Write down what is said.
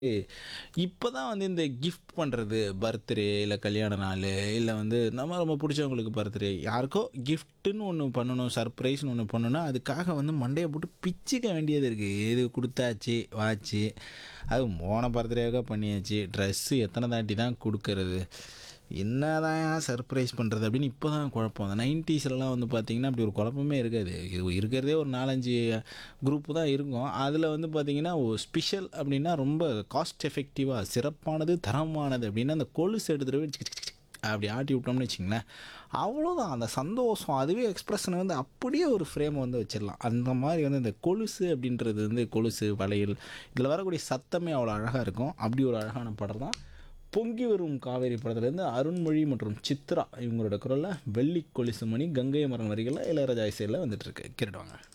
இப்போ தான் வந்து இந்த கிஃப்ட் பண்ணுறது பர்த்டே இல்லை கல்யாண நாள் இல்லை வந்து நம்ம ரொம்ப பிடிச்சவங்களுக்கு பர்த்டே யாருக்கோ கிஃப்ட்டுன்னு ஒன்று பண்ணணும் சர்ப்ரைஸ்னு ஒன்று பண்ணணும்னா அதுக்காக வந்து மண்டையை போட்டு பிச்சுக்க வேண்டியது இருக்குது இது கொடுத்தாச்சு வாச்சு அது போன பர்த்டேவாக பண்ணியாச்சு ட்ரெஸ்ஸு எத்தனை தாட்டி தான் கொடுக்கறது என்னதான் சர்ப்ரைஸ் பண்ணுறது அப்படின்னு இப்போ தான் குழப்பம் அந்த நைன்ட்டீஸ்லலாம் வந்து பார்த்திங்கன்னா அப்படி ஒரு குழப்பமே இருக்காது இது இருக்கிறதே ஒரு நாலஞ்சு குரூப்பு தான் இருக்கும் அதில் வந்து பார்த்திங்கன்னா ஸ்பெஷல் அப்படின்னா ரொம்ப காஸ்ட் எஃபெக்டிவாக சிறப்பானது தரமானது அப்படின்னா அந்த கொலுசு எடுத்துகிட்டு போய் சிக் சிக் சிக் அப்படி ஆட்டி விட்டோம்னு வச்சிங்களேன் அவ்வளோதான் அந்த சந்தோஷம் அதுவே எக்ஸ்ப்ரெஷனை வந்து அப்படியே ஒரு ஃப்ரேமை வந்து வச்சிடலாம் அந்த மாதிரி வந்து இந்த கொலுசு அப்படின்றது வந்து கொலுசு வளையல் இதில் வரக்கூடிய சத்தமே அவ்வளோ அழகாக இருக்கும் அப்படி ஒரு அழகான படம் தான் பொங்கி வரும் காவேரி படத்துலேருந்து அருண்மொழி மற்றும் சித்ரா இவங்களோட குரலில் வெள்ளி கொலுசு மணி கங்கை மரன் வரிகளில் இளையராஜா இசையில் வந்துட்டுருக்கு கேட்டுவாங்க